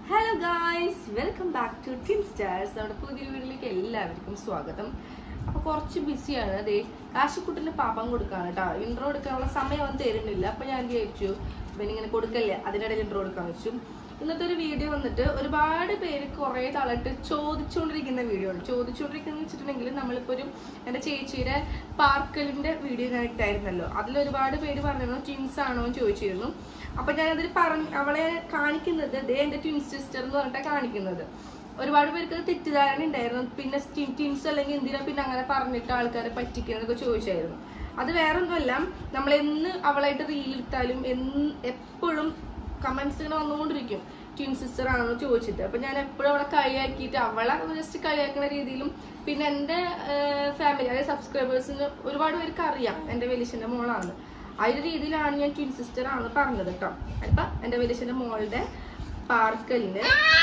Hello guys welcome back to tin stars നമ്മുടെ പുതിയ വീട്ടിലേക്ക് എല്ലാവർക്കും സ്വാഗതം അപ്പൊ കുറച്ച് ബിസിയാണ് അതെ കാശിക്കുട്ടിന് പാപ്പം കൊടുക്കാണ് കേട്ടോ ഇൻട്രോ എടുക്കാനുള്ള സമയം അവൻ തരുന്നില്ല അപ്പൊ ഞാൻ വിചാരിച്ചു ഇവനിങ്ങനെ കൊടുക്കല്ലേ അതിനിടയിൽ ഇൻട്രോ എടുക്കാൻ വെച്ചു ഇന്നത്തെ ഒരു വീഡിയോ വന്നിട്ട് ഒരുപാട് പേര് കുറെ നാളായിട്ട് ചോദിച്ചുകൊണ്ടിരിക്കുന്ന വീഡിയോ ആണ് ചോദിച്ചുകൊണ്ടിരിക്കുന്ന വെച്ചിട്ടുണ്ടെങ്കിൽ നമ്മളിപ്പോ ഒരു എന്റെ ചേച്ചിയുടെ പാർക്കലിന്റെ വീഡിയോ ഞാൻ ഇട്ടായിരുന്നല്ലോ അതിൽ ഒരുപാട് പേര് പറഞ്ഞിരുന്നു ട്വിൻസ് ആണോ എന്ന് ചോദിച്ചിരുന്നു അപ്പൊ ഞാനതിൽ പറഞ്ഞ് അവളെ കാണിക്കുന്നത് ദേ എന്റെ ട്വിൻ സിസ്റ്റർ എന്ന് പറഞ്ഞിട്ടാണ് കാണിക്കുന്നത് ഒരുപാട് പേർക്ക് അത് തെറ്റിദ്ധാരണ ഉണ്ടായിരുന്നു പിന്നെ ട്വിൻസ് അല്ലെങ്കിൽ എന്തിനാ പിന്നെ അങ്ങനെ പറഞ്ഞിട്ട് ആൾക്കാരെ പറ്റിക്കുന്നതൊക്കെ ചോദിച്ചായിരുന്നു അത് വേറെ ഒന്നുമല്ല നമ്മൾ എന്ന് അവളായിട്ട് റീൽ ഇട്ടാലും എന്ന് എപ്പോഴും കമന്റ്സ് ഇങ്ങനെ വന്നുകൊണ്ടിരിക്കും ട്വിൻ സിസ്റ്റർ ആണെന്ന് ചോദിച്ചിട്ട് അപ്പൊ ഞാൻ എപ്പോഴും അവളെ കളിയാക്കിയിട്ട് അവളെ ജസ്റ്റ് കളിയാക്കുന്ന രീതിയിലും പിന്നെ എൻ്റെ ഫാമിലി അതായത് സബ്സ്ക്രൈബേഴ്സിന് ഒരുപാട് പേർക്ക് അറിയാം എൻ്റെ വലിയച്ഛൻ്റെ മോളാണ് ആ ഒരു രീതിയിലാണ് ഞാൻ ട്വിൻ സിസ്റ്റർ ആണെന്ന് പറഞ്ഞത് കേട്ടോ അപ്പൊ എൻ്റെ വലിയച്ഛൻ്റെ മോളുടെ പാർക്കലിന്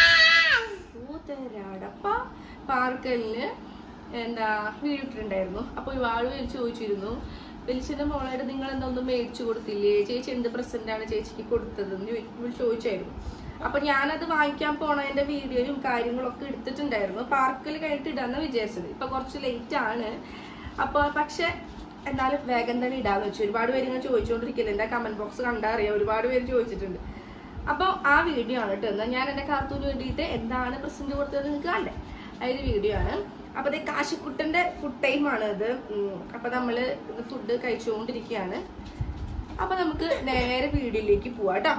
ഊതരാടപ്പ പാർക്കലിന് എന്താ വീടിട്ടുണ്ടായിരുന്നു അപ്പൊ ഒരുപാട് പേര് ചോദിച്ചിരുന്നു വലിച്ചന്റെ മോളായിട്ട് നിങ്ങൾ എന്താ ഒന്നും മേടിച്ചു കൊടുത്തില്ലേ ചേച്ചി എന്ത് പ്രസന്റ് ആണ് ചേച്ചിക്ക് കൊടുത്തതെന്ന് ചോദി- ചോദിച്ചായിരുന്നു അപ്പൊ ഞാനത് വാങ്ങിക്കാൻ പോണതിന്റെ വീഡിയോയും കാര്യങ്ങളൊക്കെ എടുത്തിട്ടുണ്ടായിരുന്നു പാർക്കിൽ കഴിഞ്ഞിട്ട് ഇടാന്ന് വിചാരിച്ചത് ഇപ്പൊ കുറച്ച് ലേറ്റ് ആണ് അപ്പൊ പക്ഷെ എന്നാലും വേഗം തന്നെ ഇടാന്ന് വെച്ചു ഒരുപാട് പേര് ഇങ്ങനെ ചോദിച്ചുകൊണ്ടിരിക്കില്ല എന്റെ കമന്റ് ബോക്സ് കണ്ടാ അറിയാം ഒരുപാട് പേര് ചോദിച്ചിട്ടുണ്ട് അപ്പോൾ ആ വീഡിയോ ആണ് കേട്ടോ എന്നാൽ ഞാൻ എൻ്റെ കാർത്തൂന് വേണ്ടിയിട്ട് എന്താണ് പ്രസന്റ് കൊടുത്തത് നിങ്ങൾക്ക് കണ്ടേ ആ ഒരു വീഡിയോ ആണ് അപ്പോൾ ഇത് കാശിക്കുട്ടൻ്റെ ഫുഡ് ടൈം ആണ് ഇത് ഉം, അപ്പോൾ നമ്മൾ ഇത് ഫുഡ് കഴിച്ചുകൊണ്ടിരിക്കുകയാണ് അപ്പോൾ നമുക്ക് നേരെ വീഡിയോയിലേക്ക് പോവാം കേട്ടോ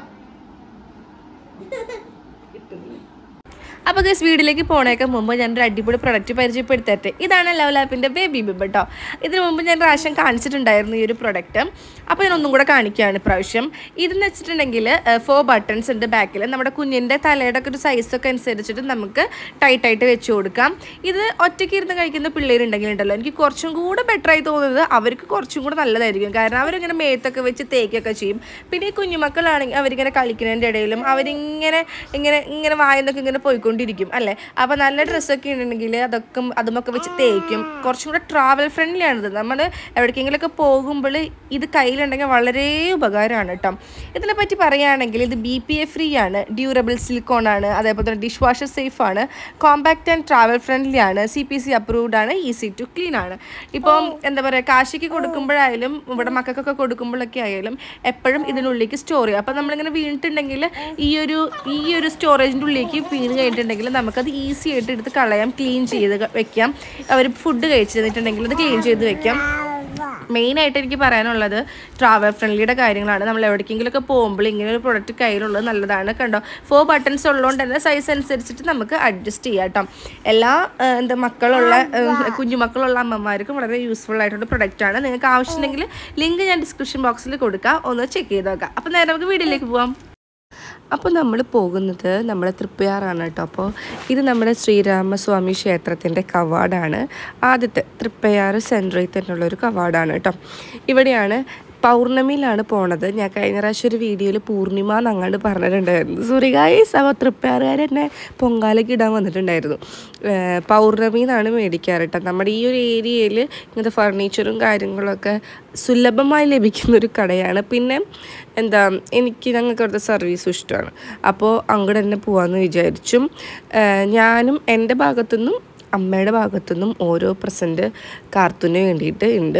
കിട്ടുന്നില്ല അപ്പോൾ ഗസ് വീട്ടിലേക്ക് പോണേക്ക് മുമ്പ് ഞാൻ ഒരു അടിപൊളി പ്രൊഡക്റ്റ് പരിചയപ്പെടുത്തട്ടെ ഇതാണ് ലവ് ലാപ്പിൻ്റെ ബേബി ബിബ് കേട്ടോ ഇതിനു മുമ്പ് ഞാൻ പ്രാവശ്യം കാണിച്ചിട്ടുണ്ടായിരുന്നു ഈ ഒരു പ്രൊഡക്റ്റ് അപ്പോൾ ഞാൻ ഒന്നും കൂടെ കാണിക്കുകയാണ് ഇപ്രാവശ്യം ഇതെന്ന് വെച്ചിട്ടുണ്ടെങ്കിൽ ഫോർ ബട്ടൺസ് ഉണ്ട് ബാക്കിൽ നമ്മുടെ കുഞ്ഞിൻ്റെ തലയുടെ ഒക്കെ ഒരു സൈസൊക്കെ അനുസരിച്ചിട്ട് നമുക്ക് ടൈറ്റായിട്ട് വെച്ച് കൊടുക്കാം ഇത് ഒറ്റയ്ക്ക് ഇരുന്ന് കഴിക്കുന്ന പിള്ളേരുണ്ടെങ്കിൽ ഉണ്ടല്ലോ എനിക്ക് കുറച്ചും കൂടെ ബെറ്റർ ആയി തോന്നുന്നത് അവർക്ക് കുറച്ചും കൂടെ നല്ലതായിരിക്കും കാരണം അവരിങ്ങനെ മേത്തൊക്കെ വെച്ച് തേക്കൊക്കെ ചെയ്യും പിന്നെ ഈ കുഞ്ഞുമക്കളാണെങ്കിൽ അവരിങ്ങനെ കളിക്കുന്നതിൻ്റെ ഇടയിലും അവരിങ്ങനെ ഇങ്ങനെ ഇങ്ങനെ വായന്നൊക്കെ ഇങ്ങനെ പോയിക്കൊണ്ടിരിക്കും അല്ലേ അപ്പോൾ നല്ല ഡ്രസ്സൊക്കെ ഉണ്ടെങ്കിൽ അതൊക്കെ അതുമൊക്കെ വെച്ച് തേക്കും കുറച്ചും കൂടെ ട്രാവൽ ഫ്രണ്ട്ലി ആണിത് നമ്മൾ എവിടേക്കെങ്കിലുമൊക്കെ പോകുമ്പോൾ ഇത് കയ്യിലുണ്ടെങ്കിൽ വളരെ ഉപകാരമാണ് കേട്ടോ ഇതിനെ പറ്റി പറയുകയാണെങ്കിൽ ഇത് ബി പി എ ഫ്രീ ആണ് ഡ്യൂറബിൾ സിലിക്കോൺ ആണ് അതേപോലെ തന്നെ ഡിഷ് വാഷർ സേഫ് ആണ് കോമ്പാക്റ്റ് ആൻഡ് ട്രാവൽ ഫ്രണ്ട്ലി ആണ് സി പി സി അപ്രൂവ്ഡ് ആണ് ഈസി ടു ക്ലീൻ ആണ് ഇപ്പം എന്താ പറയുക കാശിക്ക് കൊടുക്കുമ്പോഴായാലും ഇവിടെ മക്കൾക്കൊക്കെ കൊടുക്കുമ്പോഴൊക്കെ ആയാലും എപ്പോഴും ഇതിനുള്ളിലേക്ക് സ്റ്റോർ ചെയ്യും അപ്പം നമ്മളിങ്ങനെ വീണിട്ടുണ്ടെങ്കിൽ ഈ ഒരു ഈ ഒരു സ്റ്റോറേജിൻ്റെ ഉള്ളിലേക്ക് വീണ് കഴിഞ്ഞിട്ടുണ്ടെങ്കിൽ നമുക്കത് ഈസി ആയിട്ട് എടുത്ത് കളയാം ക്ലീൻ ചെയ്ത് ക- വെക്കാം അവർ ഫുഡ് കഴിച്ച് തന്നിട്ടുണ്ടെങ്കിൽ അത് ക്ലീൻ ചെയ്ത് വെക്കാം മെയിനായിട്ട് എനിക്ക് പറയാനുള്ളത് ട്രാവൽ ഫ്രണ്ട്ലിയുടെ കാര്യങ്ങളാണ് നമ്മൾ എവിടേക്കെങ്കിലുമൊക്കെ പോകുമ്പോൾ ഇങ്ങനെ ഒരു പ്രൊഡക്റ്റ് കയ്യിലുള്ളത് നല്ലതാണ് കണ്ടോ ഫോർ ബട്ടൺസ് ഉള്ളതുകൊണ്ട് തന്നെ സൈസ് അനുസരിച്ചിട്ട് നമുക്ക് അഡ്ജസ്റ്റ് ചെയ്യാം കേട്ടോ എല്ലാ ആ, എന്താ മക്കളുള്ള ആ, കുഞ്ഞുമക്കളുള്ള അമ്മമാർക്കും വളരെ യൂസ്ഫുൾ ആയിട്ടുള്ള പ്രൊഡക്റ്റാണ് നിങ്ങൾക്ക് ആവശ്യമുണ്ടെങ്കിൽ ലിങ്ക് ഞാൻ ഡിസ്ക്രിപ്ഷൻ ബോക്സിൽ കൊടുക്കാം ഒന്ന് ചെക്ക് ചെയ്ത് നോക്കാം അപ്പോൾ നേരെ നമുക്ക് വീഡിയോയിലേക്ക് പോവാം അപ്പോൾ നമ്മൾ പോകുന്നത് നമ്മുടെ തൃപ്പയാറാണ് കേട്ടോ അപ്പോൾ ഇത് നമ്മുടെ ശ്രീരാമസ്വാമി ക്ഷേത്രത്തിൻ്റെ കവാടാണ് ആദ്യത്തെ തൃപ്പയാറ് സെൻട്രയിൽ തന്നെയുള്ള ഒരു കവാടാണ് കേട്ടോ ഇവിടെയാണ് പൗർണമിയിലാണ് പോണത് ഞാൻ കഴിഞ്ഞ പ്രാവശ്യം ഒരു വീഡിയോയിൽ പൂർണിമ എന്നങ്ങാണ്ട് പറഞ്ഞിട്ടുണ്ടായിരുന്നു സോറി ഗായ്സ് അപ്പോൾ തൃപ്പയാറുകാർ എന്നെ പൊങ്കാലയ്ക്ക് ഇടാൻ വന്നിട്ടുണ്ടായിരുന്നു ഏർ പൗർണമി എന്നാണ് മേടിക്കാറ് കേട്ടോ നമ്മുടെ ഈ ഒരു ഏരിയയിൽ ഇങ്ങനത്തെ ഫർണിച്ചറും കാര്യങ്ങളൊക്കെ സുലഭമായി ലഭിക്കുന്ന ഒരു കടയാണ് പിന്നെ എന്താ എനിക്ക് ഞങ്ങൾക്ക് അവിടുത്തെ സർവീസും ഇഷ്ടമാണ് അപ്പോൾ അങ്ങോട്ട് തന്നെ പോകാമെന്ന് വിചാരിച്ചു ഏർ ഞാനും എൻ്റെ ഭാഗത്തുനിന്നും അമ്മയുടെ ഭാഗത്തുനിന്നും ഓരോ പ്രസൻറ്റ് കാർത്തൂന് വേണ്ടിയിട്ട് ഉണ്ട്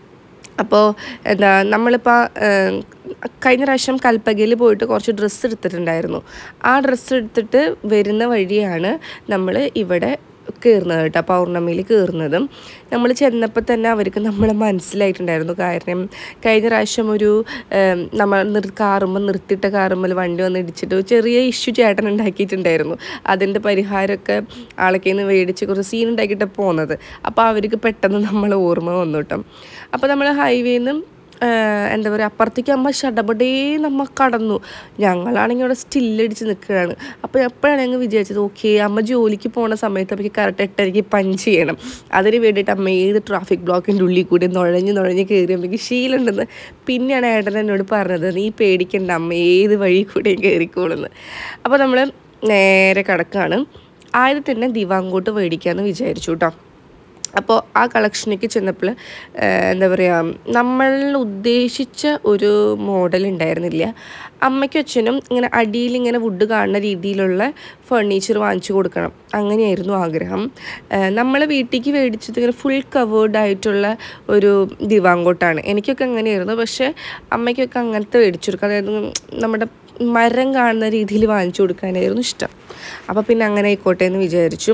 അപ്പോൾ എന്താ നമ്മളിപ്പോൾ കഴിഞ്ഞ പ്രാവശ്യം കൽപ്പകയിൽ പോയിട്ട് കുറച്ച് ഡ്രസ്സ് എടുത്തിട്ടുണ്ടായിരുന്നു ആ ഡ്രസ്സ് എടുത്തിട്ട് വരുന്ന വഴിയാണ് നമ്മൾ ഇവിടെ കയറുന്നത് കേട്ടോ പൗർണമിയിൽ കയറുന്നതും നമ്മൾ ചെന്നപ്പോൾ തന്നെ അവർക്ക് നമ്മളെ മനസ്സിലായിട്ടുണ്ടായിരുന്നു കാരണം കഴിഞ്ഞ പ്രാവശ്യം ഒരു ഏം, നമ്മൾ നിർ കാറുമ്പോൾ നിർത്തിയിട്ട കാറുമ്പോൾ വണ്ടി വന്ന് ഇടിച്ചിട്ട് ഒരു ചെറിയ ഇഷ്യൂ ചേട്ടൻ ഉണ്ടാക്കിയിട്ടുണ്ടായിരുന്നു അതിൻ്റെ പരിഹാരമൊക്കെ ആളൊക്കെ നിന്ന് മേടിച്ച് കുറച്ച് സീൻ ഉണ്ടാക്കിയിട്ട് പോകുന്നത് അപ്പോൾ അവർക്ക് പെട്ടെന്ന് നമ്മൾ ഓർമ്മ വന്നു കേട്ടോ അപ്പോൾ നമ്മൾ ഹൈവേന്ന് എന്താ പറയുക അപ്പുറത്തേക്ക് അമ്മ ഷടപടേ നമ്മ കടന്നു ഞങ്ങളാണെങ്കിൽ അവിടെ സ്റ്റില്ലടിച്ച് നിൽക്കുകയാണ് അപ്പോൾ എപ്പോഴാണ് ഞങ്ങൾ വിചാരിച്ചത് ഓക്കെ അമ്മ ജോലിക്ക് പോണ സമയത്ത് നമുക്ക് കറക്റ്റ് എട്ടരയ്ക്ക് പഞ്ച് ചെയ്യണം അതിന് വേണ്ടിയിട്ട് അമ്മ ഏത് ട്രാഫിക് ബ്ലോക്കിൻ്റെ ഉള്ളിൽ കൂടി നുഴഞ്ഞ് നുഴഞ്ഞ് കയറി അമ്മയ്ക്ക് ശീലമുണ്ടെന്ന് പിന്നെയാണ് ഏട്ടൻ എന്നോട് പറഞ്ഞത് നീ പേടിക്കണ്ട അമ്മ ഏത് വഴി കൂടെയും കയറിക്കോളുന്ന് അപ്പോൾ നമ്മൾ നേരെ കിടക്കുകയാണ് ആദ്യം തന്നെ ദിവാങ്കോട്ട് മേടിക്കാമെന്ന് വിചാരിച്ചു കേട്ടോ അപ്പോൾ ആ കളക്ഷനിലേക്ക് ചെന്നപ്പോൾ എന്താ പറയുക നമ്മൾ ഉദ്ദേശിച്ച ഒരു മോഡൽ ഉണ്ടായിരുന്നില്ല അമ്മയ്ക്കും അച്ഛനും ഇങ്ങനെ അടിയിൽ ഇങ്ങനെ വുഡ് കാണുന്ന രീതിയിലുള്ള ഫർണിച്ചർ വാങ്ങിച്ചു കൊടുക്കണം അങ്ങനെയായിരുന്നു ആഗ്രഹം നമ്മൾ വീട്ടിലേക്ക് മേടിച്ചത് ഇങ്ങനെ ഫുൾ കവേർഡ് ആയിട്ടുള്ള ഒരു ദിവാങ്കോട്ടാണ് എനിക്കൊക്കെ അങ്ങനെയായിരുന്നു പക്ഷേ അമ്മയ്ക്കൊക്കെ അങ്ങനത്തെ മേടിച്ചു കൊടുക്കുക അതായത് നമ്മുടെ മരം കാണുന്ന രീതിയിൽ വാങ്ങിച്ചു കൊടുക്കാനായിരുന്നു ഇഷ്ടം അപ്പോൾ പിന്നെ അങ്ങനെ ആയിക്കോട്ടെ എന്ന് വിചാരിച്ചു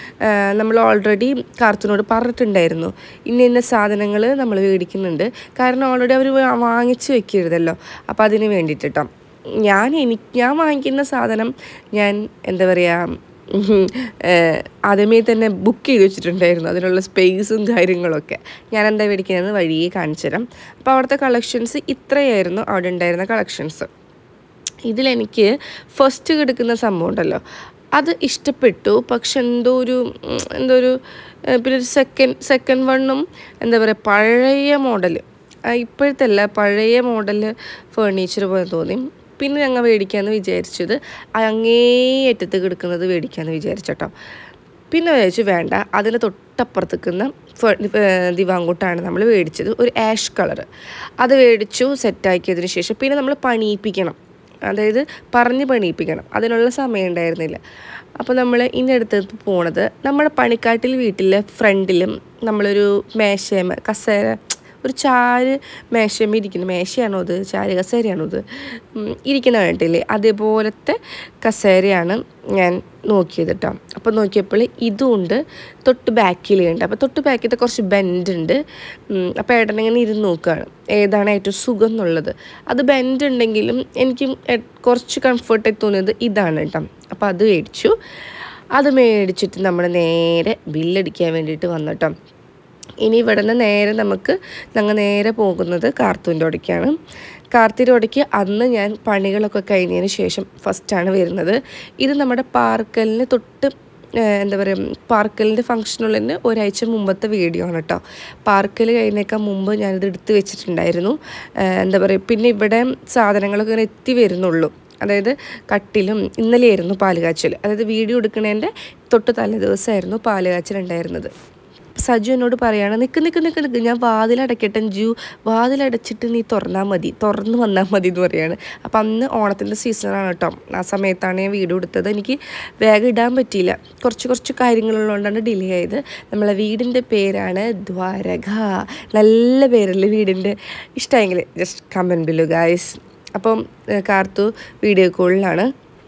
നമ്മൾ ഓൾറെഡി കാർത്തൂനോട് പറഞ്ഞിട്ടുണ്ടായിരുന്നു ഇന്ന ഇന്ന സാധനങ്ങൾ നമ്മൾ മേടിക്കുന്നുണ്ട് കാരണം ഓൾറെഡി അവർ വാങ്ങിച്ച് വെക്കരുതല്ലോ അപ്പോൾ അതിന് വേണ്ടിയിട്ട് കേട്ടോ ഞാൻ എനിക്ക് ഞാൻ വാങ്ങിക്കുന്ന സാധനം ഞാൻ എന്താ പറയുക ഉം, ഏഹ്, ആദ്യമേ തന്നെ ബുക്ക് ചെയ്ത് വെച്ചിട്ടുണ്ടായിരുന്നു അതിനുള്ള സ്പേസും കാര്യങ്ങളൊക്കെ ഞാൻ എന്താ മേടിക്കുന്നത് വഴിയെ കാണിച്ചു തരാം അപ്പോൾ അവിടുത്തെ കളക്ഷൻസ് ഇത്രയായിരുന്നു അവിടെ ഉണ്ടായിരുന്ന കളക്ഷൻസ് ഇതിലെനിക്ക് ഫസ്റ്റ് കിടക്കുന്ന സംഭവം ഉണ്ടല്ലോ അത് ഇഷ്ടപ്പെട്ടു പക്ഷെ എന്തോ ഒരു ഉം, എന്തോ ഒരു ഏഹ്, പിന്നെ ഒരു സെക്കൻഡ് സെക്കൻഡ് വണ്ണും എന്താ പറയുക പഴയ മോഡൽ ഇപ്പോഴത്തെ അല്ല പഴയ മോഡൽ ഫേർണിച്ചർ പോലെ തോന്നി പിന്നെ ഞങ്ങൾ മേടിക്കാമെന്ന് വിചാരിച്ചത് അങ്ങേയറ്റത്ത് കിടക്കുന്നത് മേടിക്കാമെന്ന് വിചാരിച്ചോട്ടോ പിന്നെ വിചാരിച്ചു വേണ്ട അതിന് തൊട്ടപ്പുറത്തേക്കുന്ന ദിവാങ്കോട്ടാണ് നമ്മൾ മേടിച്ചത് ഒരു ആഷ് കളർ അത് മേടിച്ചു സെറ്റാക്കിയതിന് ശേഷം പിന്നെ നമ്മൾ പണിയിപ്പിക്കണം അതായത് പറഞ്ഞ് പണിയിപ്പിക്കണം അതിനുള്ള സമയം ഉണ്ടായിരുന്നില്ല അപ്പോൾ നമ്മൾ ഇന്ന അടുത്ത് പോണത് നമ്മുടെ പണിക്കാട്ടിൽ വീട്ടിലെ ഫ്രണ്ടിലും നമ്മളൊരു മേശമ കസേര ഒരു ചാര് മേശമ ഇരിക്കുന്നു മേശയാണോ അത് ചാര് കസേരയാണോ അത് ഉം, ഇരിക്കുന്ന കണ്ടില്ലേ അതേപോലത്തെ കസേരയാണ് ഞാൻ നോക്കിയത് കേട്ടോ അപ്പോൾ നോക്കിയപ്പോൾ ഇതുമുണ്ട് തൊട്ട് ബാക്കിലുണ്ട് അപ്പോൾ തൊട്ട് ബാക്കിലത്തെ കുറച്ച് ബെൻഡ് ഉണ്ട് ഉം, അപ്പോൾ ഏട്ടൻ ഇങ്ങനെ ഇരുന്ന് നോക്കുകയാണ് ഏതാണ് ഏറ്റവും സുഖം എന്നുള്ളത് അത് ബെൻഡ് ഉണ്ടെങ്കിലും എനിക്ക് എ- കുറച്ച് കംഫർട്ടായി തോന്നിയത് ഇതാണ് കേട്ടോ അപ്പോൾ അത് മേടിച്ചു അത് മേടിച്ചിട്ട് നമ്മൾ നേരെ ബില്ലടിക്കാൻ വേണ്ടിയിട്ട് വന്നു കേട്ടോ ഇനി ഇവിടെ നിന്ന് നേരെ നമുക്ക് ഞങ്ങൾ നേരെ പോകുന്നത് കാർത്തൂൻ്റെ ഒടയ്ക്കാണ് കാർത്തിൻ്റെ ഒടയ്ക്ക് അന്ന് ഞാൻ പണികളൊക്കെ കഴിഞ്ഞതിന് ശേഷം ഫസ്റ്റാണ് വരുന്നത് ഇത് നമ്മുടെ പാർക്കലിന് തൊട്ട് ഏഹ്, എന്താ പറയുക പാർക്കലിൻ്റെ ഫംഗ്ഷനുള്ളതിന് ഒരാഴ്ച മുമ്പത്തെ വീഡിയോ ആണ് കേട്ടോ പാർക്കൽ കഴിഞ്ഞേക്കാൾ മുമ്പ് ഞാനിത് എടുത്ത് വെച്ചിട്ടുണ്ടായിരുന്നു ഏഹ്, എന്താ പറയുക പിന്നെ ഇവിടെ സാധനങ്ങളൊക്കെ ഇങ്ങനെ എത്തി വരുന്നുള്ളൂ അതായത് കട്ടിലും ഇന്നലെയായിരുന്നു പാലുകാച്ചൽ അതായത് വീഡിയോ എടുക്കുന്നതിൻ്റെ തൊട്ട് തലേ ദിവസമായിരുന്നു പാലുകാച്ചൽ ഉണ്ടായിരുന്നത് സജു എന്നോട് പറയാണ് നിൽക്ക് നിൽക്ക് നിൽക്ക് നിൽക്ക് ഞാൻ വാതിലടക്കട്ടെ ജു വാതിലടച്ചിട്ട് നീ തുറന്നാൽ മതി തുറന്ന് വന്നാൽ മതി എന്ന് പറയാണ് അപ്പം അന്ന് ഓണത്തിൻ്റെ സീസണാണ് കേട്ടോ ആ സമയത്താണ് ഞാൻ വീഡിയോ എടുത്തത് എനിക്ക് വേഗം ഇടാൻ പറ്റിയില്ല കുറച്ച് കുറച്ച് കാര്യങ്ങളുള്ളതുകൊണ്ടാണ് ഡിലേ ആയത് നമ്മളെ വീടിൻ്റെ പേരാണ് ദ്വാരക നല്ല പേരല്ലേ വീടിൻ്റെ ഇഷ്ടമെങ്കിൽ ജസ്റ്റ് കമൻറ്റ് ബില്ലു ഗായ്സ് അപ്പം ഏഹ്, കാർത്തു വീഡിയോ കോളിലാണ്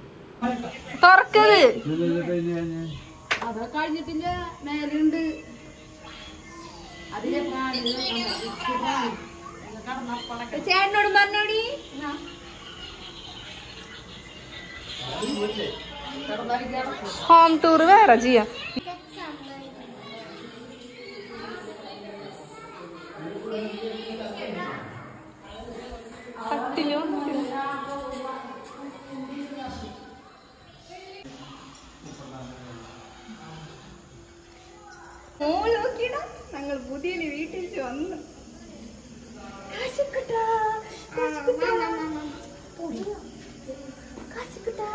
തുറക്കത് അത് കഴിഞ്ഞിട്ടില്ല മേലുണ്ട് അതിലെ ചേട്ടനോട് പറഞ്ഞോടി ഹോം ടൂർ വേറെ ചെയ്യാം മോൾ നോക്കിയിടാ ഞങ്ങൾ പുതിയ വീട്ടിൽ വന്നു കാശിക്കുട്ടാ, കാശിക്കുട്ടാ. കാശിക്കുട്ടാ.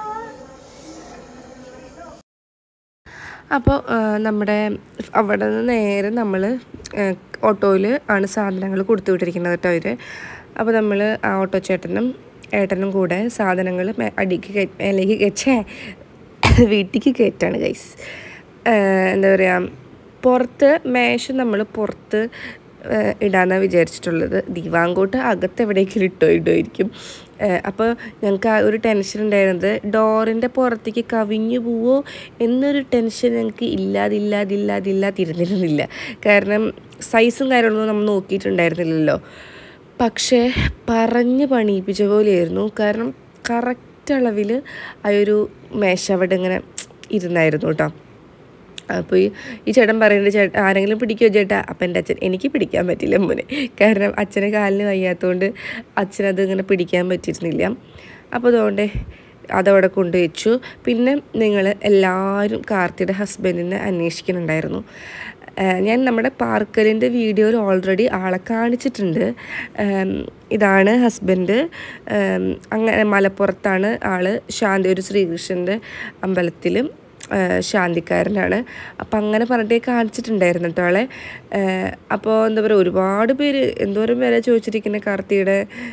അപ്പോൾ നമ്മുടെ അവിടെ നിന്ന് നേരെ നമ്മൾ ഓട്ടോയിൽ ആണ് സാധനങ്ങൾ കൊടുത്തു വിട്ടിരിക്കുന്നത് കേട്ടോ അവർ അപ്പോൾ നമ്മൾ ആ ഓട്ടോ ചേട്ടനും ഏട്ടനും കൂടെ സാധനങ്ങൾ അടിക്ക് കയറ്റി മേലേക്ക് കയറ്റേ വീട്ടിലേക്ക് കയറ്റാണ് ഗൈസ് എന്താ പറയുക പുറത്ത് മേശ നമ്മൾ പുറത്ത് ഏഹ് ഇടാന്നാണ് വിചാരിച്ചിട്ടുള്ളത് ദിവാങ്കോട്ട് അകത്ത് എവിടേക്കെങ്കിലും ഇട്ടോ ഇടുമായിരിക്കും അപ്പോൾ ഞങ്ങൾക്ക് ആ ഒരു ടെൻഷൻ ഉണ്ടായിരുന്നത് ഡോറിൻ്റെ പുറത്തേക്ക് കവിഞ്ഞു പോവോ എന്നൊരു ടെൻഷൻ ഞങ്ങൾക്ക് ഇല്ലാതില്ലാതില്ലാതില്ലാതിരുന്നിരുന്നില്ല കാരണം സൈസും കാര്യങ്ങളൊന്നും നമ്മൾ നോക്കിയിട്ടുണ്ടായിരുന്നില്ലല്ലോ പക്ഷേ പറഞ്ഞ് പണിയിപ്പിച്ച പോലെയായിരുന്നു കാരണം കറക്റ്റ് അളവിൽ ആ ഒരു മേശ അവിടെ ഇങ്ങനെ ഇരുന്നായിരുന്നു കേട്ടോ അപ്പോൾ ഈ ഈ ചേട്ടൻ പറയുന്നത് ചേട്ടൻ ആരെങ്കിലും പിടിക്കുമോ ചേട്ടാ അപ്പം എൻ്റെ അച്ഛൻ എനിക്ക് പിടിക്കാൻ പറ്റില്ല മോനെ കാരണം അച്ഛന് കാലിന് വയ്യാത്തതുകൊണ്ട് അച്ഛനത് ഇങ്ങനെ പിടിക്കാൻ പറ്റിയിരുന്നില്ല അപ്പോൾ അതുകൊണ്ട് അതവിടെ കൊണ്ടുവച്ചു പിന്നെ നിങ്ങൾ എല്ലാവരും കാർത്തിയുടെ ഹസ്ബൻഡിനെ അന്വേഷിക്കുന്നുണ്ടായിരുന്നു ഏഹ് ഞാൻ നമ്മുടെ പാർക്കലിൻ്റെ വീഡിയോയിൽ ഓൾറെഡി ആളെ കാണിച്ചിട്ടുണ്ട് ഏം, ഇതാണ് ഹസ്ബൻഡ് ഏം, അങ്ങനെ മലപ്പുറത്താണ് ആള് ശാന്തി ഒരു ശ്രീകൃഷ്ണൻ്റെ അമ്പലത്തിൽ ആ, ശാന്തിക്കാരനാണ് അപ്പം അങ്ങനെ പറഞ്ഞിട്ട് കാണിച്ചിട്ടുണ്ടായിരുന്നു കേട്ടോ അവളെ അപ്പോൾ എന്താ പറയുക ഒരുപാട് പേര് എന്തോരം പേരെ ചോദിച്ചിരിക്കുന്ന കാർത്തിയുടെ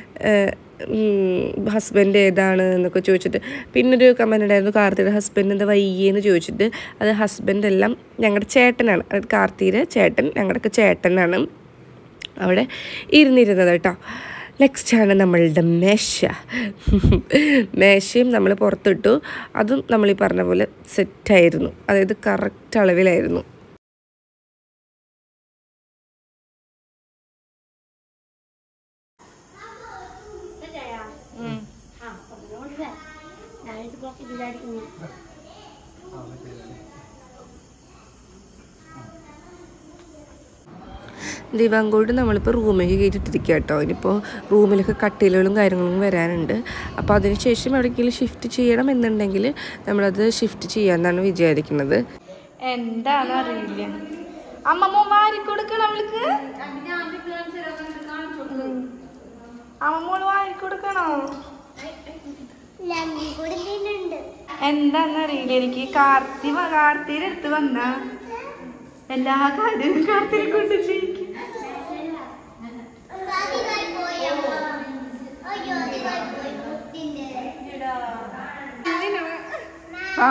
ഹസ്ബൻഡ് ഏതാണ് എന്നൊക്കെ ചോദിച്ചിട്ട് പിന്നൊരു കമൻ്റ് ഉണ്ടായിരുന്നു കാർത്തിയുടെ ഹസ്ബൻഡ് എന്താ വയ്യെന്ന് ചോദിച്ചിട്ട് അത് ഹസ്ബൻഡ് എല്ലാം ഞങ്ങളുടെ ചേട്ടനാണ് അതായത് കാർത്തിയുടെ ചേട്ടൻ ഞങ്ങളുടെയൊക്കെ ചേട്ടനാണ് അവിടെ ഇരുന്നിരുന്നത് കേട്ടോ നെക്സ്റ്റ് ആണ് നമ്മളുടെ മേശ മേശയും നമ്മൾ പുറത്തിട്ടു അതും നമ്മൾ ഈ പറഞ്ഞ പോലെ സെറ്റായിരുന്നു അതായത് കറക്റ്റ് അളവിലായിരുന്നു ദിവാങ്കോട് നമ്മളിപ്പോൾ റൂമിലേക്ക് കയറ്റിട്ടിരിക്കുക കേട്ടോ ഇനിയിപ്പോൾ റൂമിലൊക്കെ കട്ടിലുകളും കാര്യങ്ങളും വരാനുണ്ട് അപ്പോൾ അതിന് ശേഷം എവിടെയെങ്കിലും ഷിഫ്റ്റ് ചെയ്യണം എന്നുണ്ടെങ്കിൽ നമ്മളത് ഷിഫ്റ്റ് ചെയ്യാമെന്നാണ് വിചാരിക്കുന്നത് എന്താന്ന് അറിയില്ല അമ്മമ്മ വാരി കൊടുക്കണം അവൾക്ക് അമ്മമ്മോള് വാരി കൊടുക്കണോ എന്താന്നറിയില്ല എനിക്ക് കാർത്തി വ- കാർത്തിയുടെ അടുത്ത് വന്ന എല്ലാ കാര്യവും കാർത്തിനെ കൊണ്ട് ചെയ്യിക്കും ആ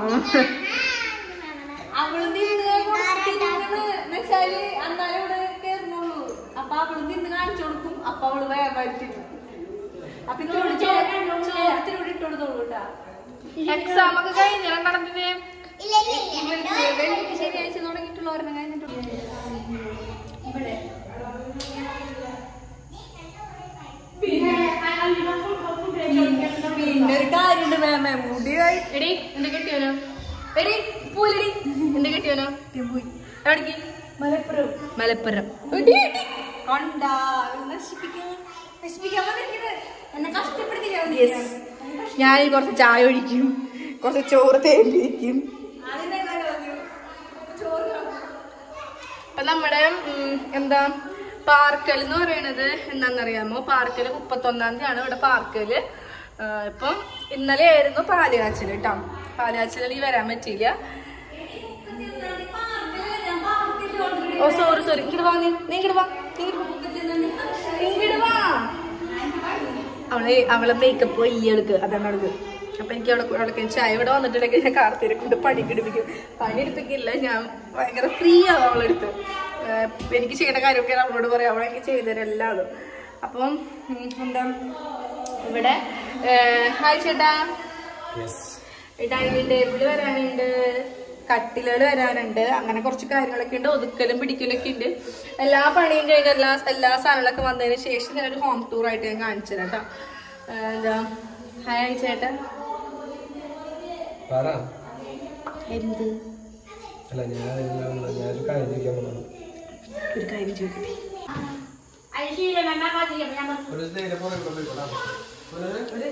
അവള് നിന്ന് എന്നുവെച്ചാല് അന്നാലും ഇവിടെ കേറുന്നുള്ളൂ അപ്പൊ അവള് നിന്ന് കാണിച്ചു കൊടുക്കും അപ്പൊ അവള് വേറെ വരുത്തിട്ടു അപ്പൊ ഇത്തിരി ചോരത്തിലൂടെ ഇട്ട് കൊടുത്തോളൂ കേട്ടാ എക്സാം ഒക്കെ കഴിഞ്ഞ രണ്ടെണ്ണത്തിന് വെള്ളിക്ക് ശനിയാഴ്ച തുടങ്ങിയിട്ടുള്ള ഒരെണ്ണം കഴിഞ്ഞിട്ടുണ്ട് ഇവിടെ പിന്നെ ഒരു കാര്യണ്ട് മാമ മുടി എടി എന്റെ കെട്ടിയോനോ എടി പൂലടി എന്റെ കെട്ടിയോനോ പോയി എവിടേക്ക് മലപ്പുറം മലപ്പുറം എടി, എടി. കണ്ടാ നശിപ്പിക്കാൻ നശിപ്പിക്കാൻ വന്നിരിക്കുന്നത് എന്നെ കഷ്ടപ്പെടുത്തില്ല ഞാൻ കുറച്ച് ചായ ഒഴിക്കും കുറച്ച് ചോറ് തേമ്പിരിക്കും അപ്പൊ നമ്മുടെ ഉം, എന്താ പാർക്കൽ എന്ന് പറയണത് എന്താണെന്നറിയാമോ പാർക്കൽ മുപ്പത്തൊന്നാം തീയതിയാണ് ഇവിടെ പാർക്കല് ആ, ഇപ്പം ഇന്നലെ ആയിരുന്നു പാലുകാച്ചൽ കേട്ടോ പാലുകാച്ചലിൽ ഈ വരാൻ പറ്റിയില്ല ഓ സോറി സോറി ഇങ്ങോട്ട് വാ നീ നീ ഇങ്ങോട്ട് വാ നീ ഇങ്ങോട്ട് വാ അവളെ അവളെ മേക്കപ്പ് വലിയ എടുക്ക് അതാണ് എടുക്ക് അപ്പൊ എനിക്ക് അവിടെ അവിടെ ചായ ഇവിടെ വന്നിട്ടുണ്ടെങ്കിൽ ഞാൻ കാർത്തിനെ കൊണ്ട് പണി എടുപ്പിക്കും പണി എടുപ്പിക്കില്ല ഞാൻ ഭയങ്കര ഫ്രീ ആവും അവളെടുത്ത് ഏഹ് എനിക്ക് ചെയ്യേണ്ട കാര്യമൊക്കെ അവളോട് പറയാം അവളെ എനിക്ക് ചെയ്തുതരും എല്ലാതും അപ്പം ഉം, എന്താ ഇവിടെ ഏഹ്, ഹായ് ചേട്ടാ ഡൈനിങ് ടേബിൾ വരാനുണ്ട് കട്ടിലുകൾ വരാനുണ്ട് അങ്ങനെ കുറച്ച് കാര്യങ്ങളൊക്കെ ഉണ്ട് ഒതുക്കലും പിടിക്കലൊക്കെ ഉണ്ട് എല്ലാ പണിയും കഴിഞ്ഞ എല്ലാ എല്ലാ സാധനങ്ങളൊക്കെ വന്നതിന് ശേഷം ഞാൻ ഒരു ഹോം ടൂർ ആയിട്ട് ഞാൻ കാണിച്ചു തരാം കേട്ടോ ഏഹ്, എന്താ ഹായ് ചേട്ടാ പറ എന്ത് അല്ല ഞാൻ ഞാനൊരു കാര്യം ചോദിക്കാൻ വന്നു ഒരു കാര്യം ചോദിക്കട്ടെ ഒരു നേരെ പുറകെ കൂടെ പോയിക്കോടാ. ഒരു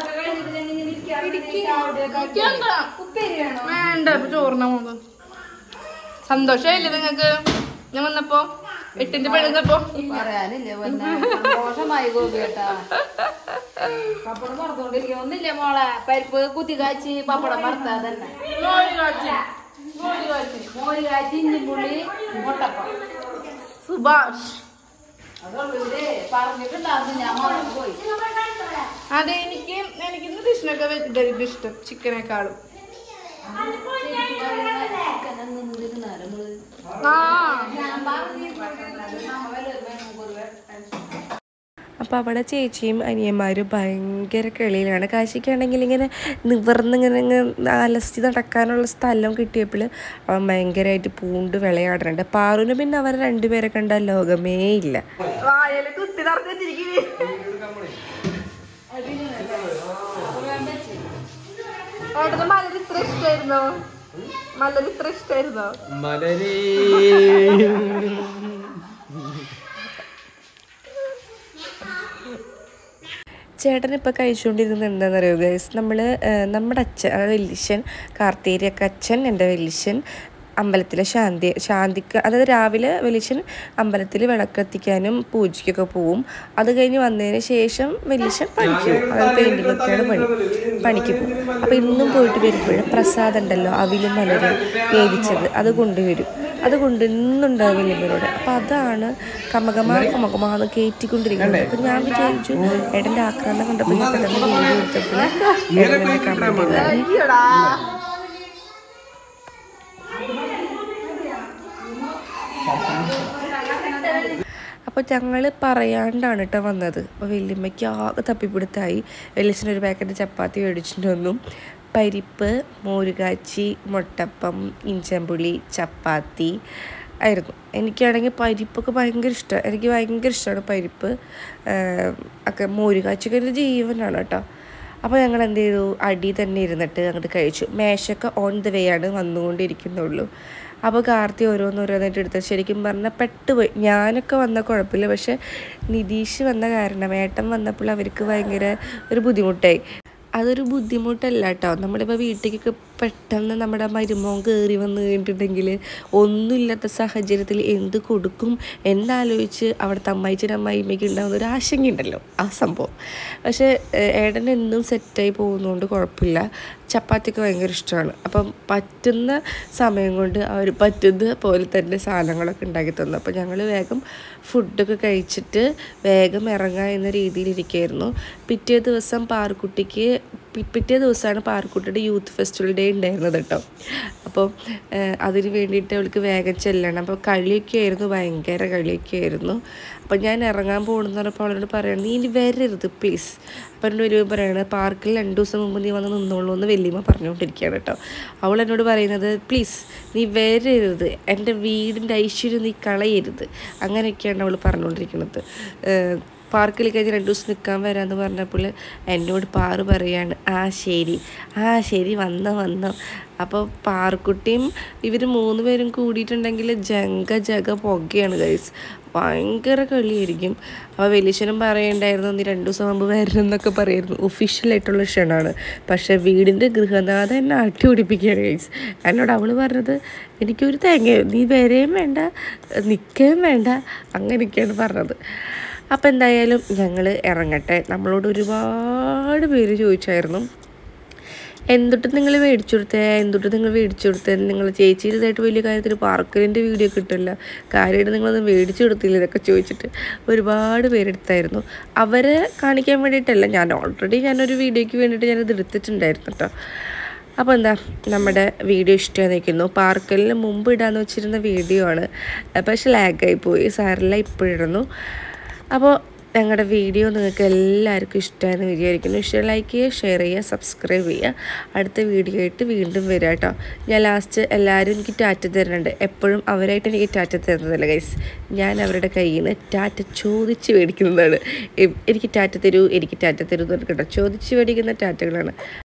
വേണ്ട ഇപ്പൊ ചോറിന പോകുന്നു സന്തോഷമായില്ലേ നിങ്ങക്ക് ഞാൻ വന്നപ്പോ എട്ടിന്റെ പെണ്ണുന്നപ്പോ പറയാനില്ല പിന്നെ സന്തോഷമായി ഗോപിയേട്ടാ പപ്പടം വറുത്തോണ്ടിരിക്കുക ഒന്നില്ല മോളെ പരിപ്പ് കുത്തി കാച്ചി പപ്പടം വറുത്താ തന്നെ മോര് കാച്ചി മോര് കാച്ചി മോര് കാച്ചി ഇഞ്ചിപ്പുള്ളി മുട്ടപ്പം സുഭാഷ് അതുള്ളൂ ഇവര് പറഞ്ഞിട്ടുണ്ടായിരുന്നു ഞാൻ മറന്നു പോയി അതെ എനിക്ക് എനിക്ക് ഇന്ന് ഫിഷിനൊക്കെ വെച്ചിട്ട് ഇഷ്ടം ചിക്കനേക്കാളും ചിക്കൻ നിന്നിരുന്നാലും നമ്മള് ആ ഞാൻ പറഞ്ഞിരുന്നു അപ്പോൾ അവിടെ ചേച്ചിയും അനിയന്മാരും ഭയങ്കര കളിയിലാണ് കാശിക്കാണെങ്കിൽ ഇങ്ങനെ നിവർന്നിങ്ങനെ ഇങ്ങനെ അലസി നടക്കാനുള്ള സ്ഥലം കിട്ടിയപ്പോൾ അവൻ ഭയങ്കരമായിട്ട് പൂണ്ട് വിളയാടുന്നുണ്ട് പാറുവിന് പിന്നെ അവർ രണ്ടുപേരെ കണ്ട ലോകമേ ഇല്ല വായല് കുത്തി നിറച്ച് വെച്ചിരിക്കുന്നേ ഏട്ടന് മലര് ഇത്ര ഇഷ്ടായിരുന്നോ മലര് ഇത്ര ഇഷ്ടായിരുന്നോ മലരേ ചേട്ടൻ ഇപ്പോൾ കഴിച്ചുകൊണ്ടിരുന്നത് എന്താണെന്ന് അറിയുക ഗൈസ് നമ്മൾ നമ്മുടെ അച്ഛൻ അതായത് വല്യച്ഛൻ കാർത്തേരിയൊക്കെ അച്ഛൻ എൻ്റെ വല്യച്ഛൻ അമ്പലത്തിലെ ശാന്തി ശാന്തിക്ക് അതായത് രാവിലെ വലിയച്ഛൻ അമ്പലത്തിൽ വിളക്കെത്തിക്കാനും പൂജയ്ക്കൊക്കെ പോവും അത് കഴിഞ്ഞ് വന്നതിന് ശേഷം വലിയച്ഛൻ പണിക്ക് പോകും അതായത് പെയിൻറ്റിംഗ് ഒക്കെയാണ് പണി പണിക്ക് പോകും അപ്പോൾ ഇന്നും പോയിട്ട് വരുമ്പോൾ പ്രസാദം ഉണ്ടല്ലോ അവിലും മലരും വേവിച്ചത് അത് കൊണ്ടുവരും അത് കൊണ്ട് ഇന്നുണ്ടാവും വലിയവരോട് അപ്പം അതാണ് കമകമാ കമകമാന്ന് കയറ്റിക്കൊണ്ടിരിക്കുന്നത് അപ്പം ഞാൻ വിചാരിച്ചു ഏട്ടൻ്റെ ആക്രമണം കണ്ടപ്പോൾ ഞാൻ പെട്ടെന്ന് വീഡിയോ എടുത്തപ്പോൾ ഏട്ടനെ കമന്റ് ചെയ്തതാണ് അപ്പോൾ ഞങ്ങൾ പറയാണ്ടാണ് കേട്ടോ വന്നത് അപ്പോൾ വല്യമ്മയ്ക്ക് ആകെ തപ്പിപ്പിടുത്തായി വലിയച്ഛനൊരു പാക്കറ്റ് ചപ്പാത്തി മേടിച്ചിട്ട് വന്നു പരിപ്പ് മോരുകാച്ചി മുട്ടപ്പം ഇഞ്ചമ്പുളി ചപ്പാത്തി ആയിരുന്നു എനിക്കാണെങ്കിൽ പരിപ്പൊക്കെ ഭയങ്കര ഇഷ്ടമാണ് എനിക്ക് ഭയങ്കര ഇഷ്ടമാണ് പരിപ്പ് ആഹ് ഒക്കെ മോരുകാച്ചിയൊക്കെ ഒരു ജീവനാണ് കേട്ടോ അപ്പോൾ ഞങ്ങൾ എന്ത് ചെയ്തു അടി തന്നെ ഇരുന്നിട്ട് അങ്ങോട്ട് കഴിച്ചു മേശയൊക്കെ ഓൺ ദ വേ ആണ് വന്നുകൊണ്ടിരിക്കുന്നുള്ളൂ അപ്പോൾ കാർത്തി ഓരോന്നോരോന്നായിട്ട് എടുത്തത് ശരിക്കും പറഞ്ഞാൽ പെട്ടുപോയി ഞാനൊക്കെ വന്ന കുഴപ്പമില്ല പക്ഷെ നിതീഷ് വന്ന കാരണം ഏട്ടൻ വന്നപ്പോൾ അവർക്ക് ഭയങ്കര ഒരു ബുദ്ധിമുട്ടായി അതൊരു ബുദ്ധിമുട്ടല്ല കേട്ടോ നമ്മളിപ്പോൾ വീട്ടിലേക്കൊക്കെ പെട്ടെന്ന് നമ്മുടെ മരുമോൻ കയറി വന്നു കഴിഞ്ഞിട്ടുണ്ടെങ്കിൽ ഒന്നുമില്ലാത്ത സാഹചര്യത്തിൽ എന്ത് കൊടുക്കും എന്നാലോചിച്ച് അവിടുത്തെ അമ്മായിച്ചനും അമ്മായിമ്മയ്ക്ക് ഉണ്ടാകുന്ന ഒരു ആശങ്കയുണ്ടല്ലോ ആ സംഭവം പക്ഷേ ഏഹ്, ഏട്ടൻ എന്നും സെറ്റായി പോകുന്നതുകൊണ്ട് കുഴപ്പമില്ല ചപ്പാത്തിയൊക്കെ ഭയങ്കര ഇഷ്ടമാണ് അപ്പം പറ്റുന്ന സമയം കൊണ്ട് അവർ പറ്റുന്ന പോലെ തന്നെ സാധനങ്ങളൊക്കെ ഉണ്ടാക്കി തന്നു അപ്പോൾ ഞങ്ങൾ വേഗം ഫുഡൊക്കെ കഴിച്ചിട്ട് വേഗം ഇറങ്ങാം എന്ന രീതിയിലിരിക്കുകയായിരുന്നു പിറ്റേ ദിവസം പാർക്കുട്ടിക്ക് പി- പിറ്റേ ദിവസമാണ് പാർക്കുട്ടിയുടെ യൂത്ത് ഫെസ്റ്റിവൽ ഡേ ഉണ്ടായിരുന്നത് കേട്ടോ അപ്പോൾ അതിന് വേണ്ടിയിട്ട് അവൾക്ക് വേഗം ചെല്ലണം അപ്പോൾ കളിയൊക്കെ ആയിരുന്നു ഭയങ്കര കളിയൊക്കെ ആയിരുന്നു അപ്പോൾ ഞാൻ ഇറങ്ങാൻ പോകണമെന്ന് പറഞ്ഞപ്പോൾ അവളോട് പറയണം നീ ഇനി വരരുത് പ്ലീസ് അപ്പോൾ എന്നോട് ഒരു പറയണത് പാർക്കിൽ രണ്ട് ദിവസം മുമ്പ് നീ വന്ന് നിന്നോളൂ എന്ന് വല്യമ്മ പറഞ്ഞുകൊണ്ടിരിക്കുകയാണ് കേട്ടോ അവൾ എന്നോട് പറയുന്നത് പ്ലീസ് നീ വരരുത് എൻ്റെ വീടിൻ്റെ ഐശ്വര്യം നീ കളയരുത് അങ്ങനെയൊക്കെയാണ് അവൾ പറഞ്ഞുകൊണ്ടിരിക്കുന്നത് ഏഹ് പാർക്കിൽ കഴിഞ്ഞ് രണ്ട് ദിവസം നിൽക്കാൻ വരാമെന്ന് പറഞ്ഞപ്പോൾ എന്നോട് പാറ് പറയാണ് ആ ശരി ആ ശരി വന്നോ വന്നോ അപ്പോൾ പാർക്കുട്ടിയും ഇവർ മൂന്ന് പേരും കൂടിയിട്ടുണ്ടെങ്കിൽ ജങ്ക ജഗ പുകയാണ് ഗൈസ് ഭയങ്കര കളിയായിരിക്കും അപ്പോൾ വലിയച്ഛനും പറയണ്ടായിരുന്നു നീ രണ്ട് ദിവസം മുമ്പ് വരണം എന്നൊക്കെ പറയായിരുന്നു ഒഫീഷ്യലായിട്ടുള്ള ക്ഷണമാണ് പക്ഷേ വീടിൻ്റെ ഗൃഹനാഥ എന്നെ ആട്ടി പിടിപ്പിക്കുകയാണ് ഗൈസ് എന്നോട് അവൾ പറഞ്ഞത് എനിക്കൊരു തേങ്ങ നീ വരെയും വേണ്ട നിൽക്കുകയും വേണ്ട അങ്ങനെയൊക്കെയാണ് പറഞ്ഞത് അപ്പോൾ എന്തായാലും ഞങ്ങൾ ഇറങ്ങട്ടെ നമ്മളോട് ഒരുപാട് പേര് ചോദിച്ചായിരുന്നു എന്തൊട്ട് നിങ്ങൾ മേടിച്ചു കൊടുത്തേ എന്തൊട്ട് നിങ്ങൾ മേടിച്ചു കൊടുത്തേ നിങ്ങൾ ചേച്ചി ഇതായിട്ട് വലിയ കാര്യത്തിൽ പാർക്കലിൻ്റെ വീഡിയോ കിട്ടില്ല കാര്യമായിട്ട് നിങ്ങളൊന്നും മേടിച്ചു കൊടുത്തില്ല ഇതൊക്കെ ചോദിച്ചിട്ട് ഒരുപാട് പേരെടുത്തായിരുന്നു അവരെ കാണിക്കാൻ വേണ്ടിയിട്ടല്ല ഞാൻ ഓൾറെഡി ഞാനൊരു വീഡിയോയ്ക്ക് വേണ്ടിയിട്ട് ഞാനത് എടുത്തിട്ടുണ്ടായിരുന്നു കേട്ടോ അപ്പോൾ എന്താ നമ്മുടെ വീഡിയോ ഇഷ്ടമായി നിൽക്കുന്നു പാർക്കലിന് മുമ്പ് ഇടാന്ന് വെച്ചിരുന്ന വീഡിയോ ആണ് പക്ഷെ ലാഗായി പോയി സാറില്ല ഇപ്പോഴിടുന്നു അപ്പോൾ ഞങ്ങളുടെ വീഡിയോ നിങ്ങൾക്ക് എല്ലാവർക്കും ഇഷ്ടമായെന്ന് വിചാരിക്കുന്നു ഇഷ്ടം ലൈക്ക് ചെയ്യുക ഷെയർ ചെയ്യുക സബ്സ്ക്രൈബ് ചെയ്യുക അടുത്ത വീഡിയോ ആയിട്ട് വീണ്ടും വരാം കേട്ടോ ഞാൻ ലാസ്റ്റ് എല്ലാവരും എനിക്ക് ടാറ്റ തരുന്നുണ്ട് എപ്പോഴും അവരായിട്ട് എനിക്ക് ടാറ്റ തരുന്നതല്ല ഗൈസ് ഞാൻ അവരുടെ കയ്യിൽ നിന്ന് ടാറ്റ ചോദിച്ച് മേടിക്കുന്നതാണ് എ- എനിക്ക് ടാറ്റ തരൂ എനിക്ക് ടാറ്റ തരൂ എന്ന് പറഞ്ഞിട്ട് കേട്ടോ ചോദിച്ച് മേടിക്കുന്ന ടാറ്റകളാണ്